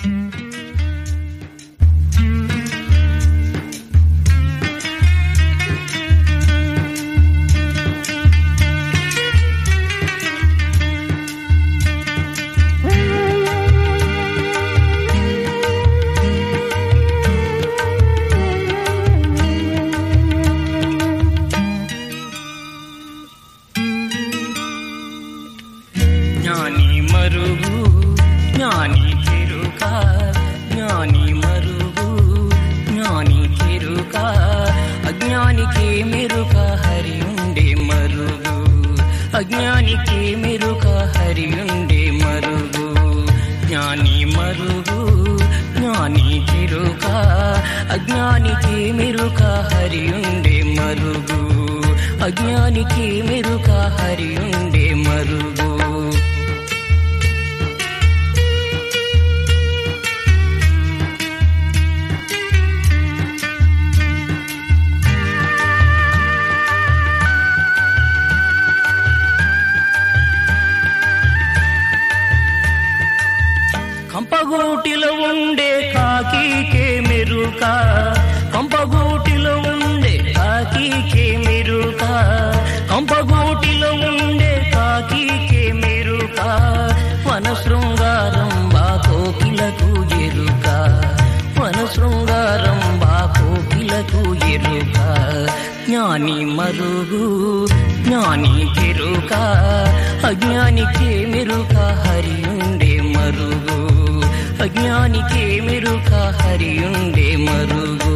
జ్ఞాని మరుగు జ్ఞాని చెరుక జ్ఞాని మరుగు జ్ఞాని చెరుక అజ్ఞానికి మెరుక హరి ఉండే మరుగు అజ్ఞానికి మెరుక హరి ఉండే మరుగు జ్ఞాని మరుగు జ్ఞాని చెరుక అజ్ఞానికి మెరుక హరి ఉండే మరుగు అజ్ఞానికి మెరుక హరి ఉండే మరుగు కంపగూటిలో ఉండే కాకికే మెరుక కంపగూటిలో ఉండే కాకికే మెరుక కంపగూటిలో ఉండే కాకికే మెరుక వన శృంగారం బా కోకిలకు ఎరుక వన శృంగారం బా కోకిలకు ఎరుక జ్ఞాని మరుగు జ్ఞాని కెరుక అజ్ఞానికి మెరుక హరి ఉండే మరుగు అజ్ఞానికి మెరుక హరి ఉండే మరుగు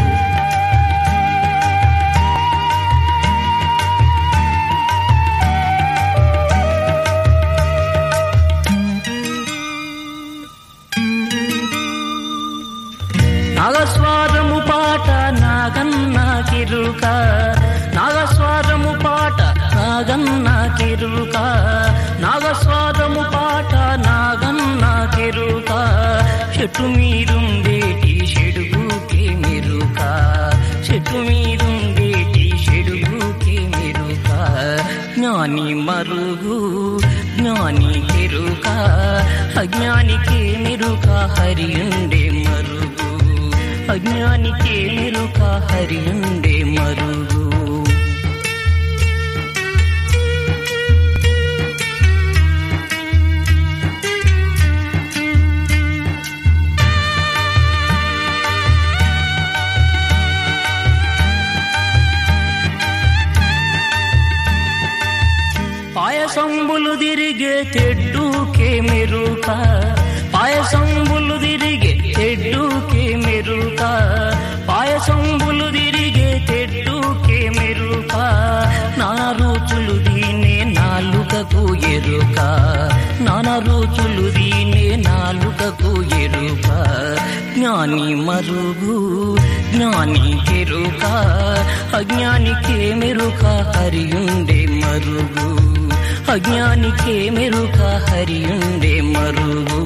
నాగస్వారము పాట నాగన్న కిరుక నాగస్వారము పాట నాగన్న కిరుక నాగస్వారము పాట నాగన్న కిరుక చెట్టు మీదుండేటి చెడుగుకే మెరుక చెట్టు మీదుండేటి చెడుగుకే మెరుక జ్ఞాని మరుగు జ్ఞాని కెరుక అజ్ఞానికి మెరుక హరి ఉండే మరుగు అజ్ఞానికి మెరుక హరి ఉండే మరుగు పాయసంబులు తిరిగే తెడ్డుకే మెరుక పాయసంబులు తిరిగే తెడ్డుకే మెరుక పాయసంబులు తిరిగే తెడ్డుకే మెరుక నానా రుచులు దీనే నాలుకకు ఎరుక నానా రుచులు దీనే నాలుకకు ఎరుక జ్ఞాని మరుగు జ్ఞాని కెరుక అజ్ఞానికే మెరుక హరి ఉండే మరుగు అజ్ఞానికే మెరుక హరి ఉండే మరుగు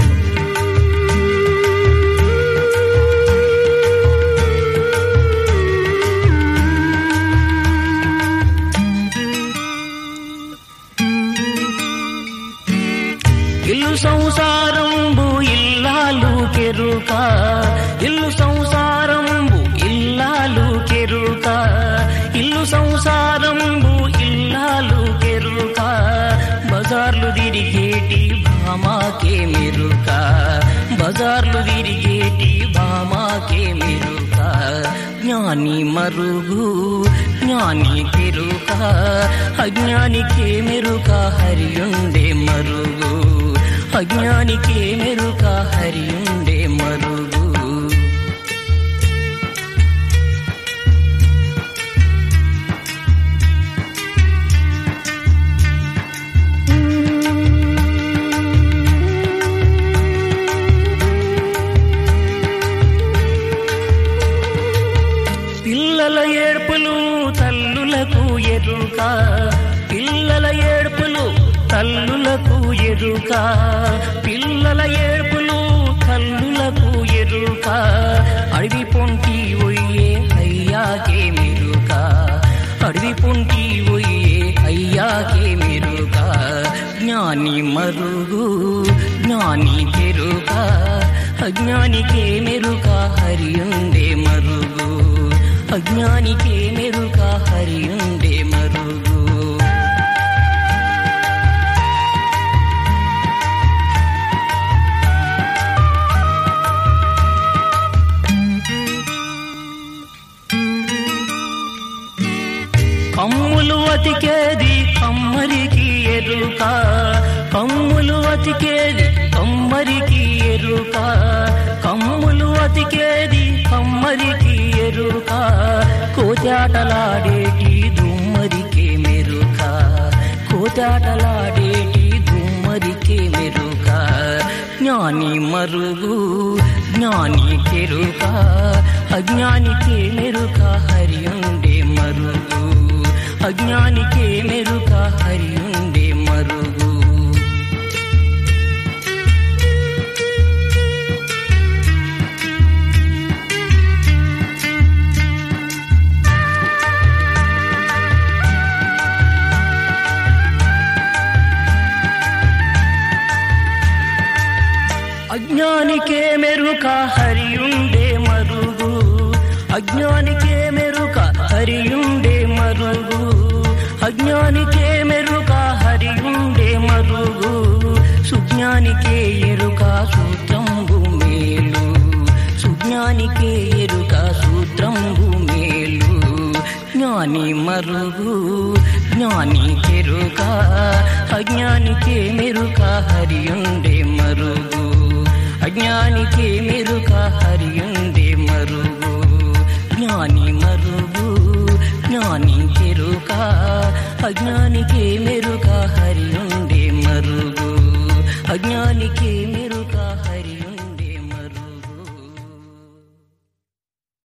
ఇల్లు సంసారంబు ఇల్లాలు కెరుక ఇల్లు సంసారంబు ఇల్లాలు కెరుక ఇల్లు సంసారంబు ఇల్లాలు కెరుక బజార్లు తిరిగేటి భామాకే మెరుక బజార్లు తిరిగేటి భామాకే మెరుక జ్ఞాని మరుగు జ్ఞాని కెరుక అజ్ఞానికే మెరుక హరి ఉండే మరుగు అజ్ఞానికే మెరుక హరి ఉండే మరుగు పిల్లల ఏడుపులు తల్లులకు ఎరుక పిల్లల ఏడుపులు తల్లులకు ఎరుక పిల్లల ఏడుపులు తల్లులకు ఎరుక అడవి పొంటి ఒయ్యే అయ్యాకే మెరుక అడవి పొంటి ఒయ్యే అయ్యాకే మెరుక జ్ఞాని జ్ఞాని మరుగు జ్ఞాని కెరుక అజ్ఞానికే మెరుక హరియుండే మరుగు అజ్ఞానికే మెరుక హరియుండే మరుగు కమ్ములు అతికేది కమ్మరికి ఎరుక కమ్ములు అతికేది కమ్మరికి ఎరుక కమ్ములు అతికేది కమ్మరికి ఎరుక కోచాటలాడేటి దుమ్మరికే మెరుక కోచాటలాడేటి దుమ్మరికే మెరుక జ్ఞాని మరుగు జ్ఞాని కెరుక అజ్ఞానికే మెరుక హరియుండే మరుగు అజ్ఞానికే మెరుక హరియుండే మరుగు అజ్ఞానికే మెరుక హరియుండే మరుగు అజ్ఞానికే మెరుక హరియుండే మరుగు అజ్ఞానికే మెరుక హరియుండే మరుగు సుజ్ఞానికే ఎరుక సూత్రంబు మేలు సుజ్ఞానికే ఎరుక సూత్రంబు మేలు జ్ఞాని మరుగు జ్ఞాని కెరుక అజ్ఞానికే మెరుక హరియుండే మరుగు అజ్ఞానికే మెరుక హరియుండే మరుగు జ్ఞాని మరుగు జ్ఞాని కెరుక అజ్ఞానికే మెరుక హరియుండే మరుగు అజ్ఞానికే మెరుక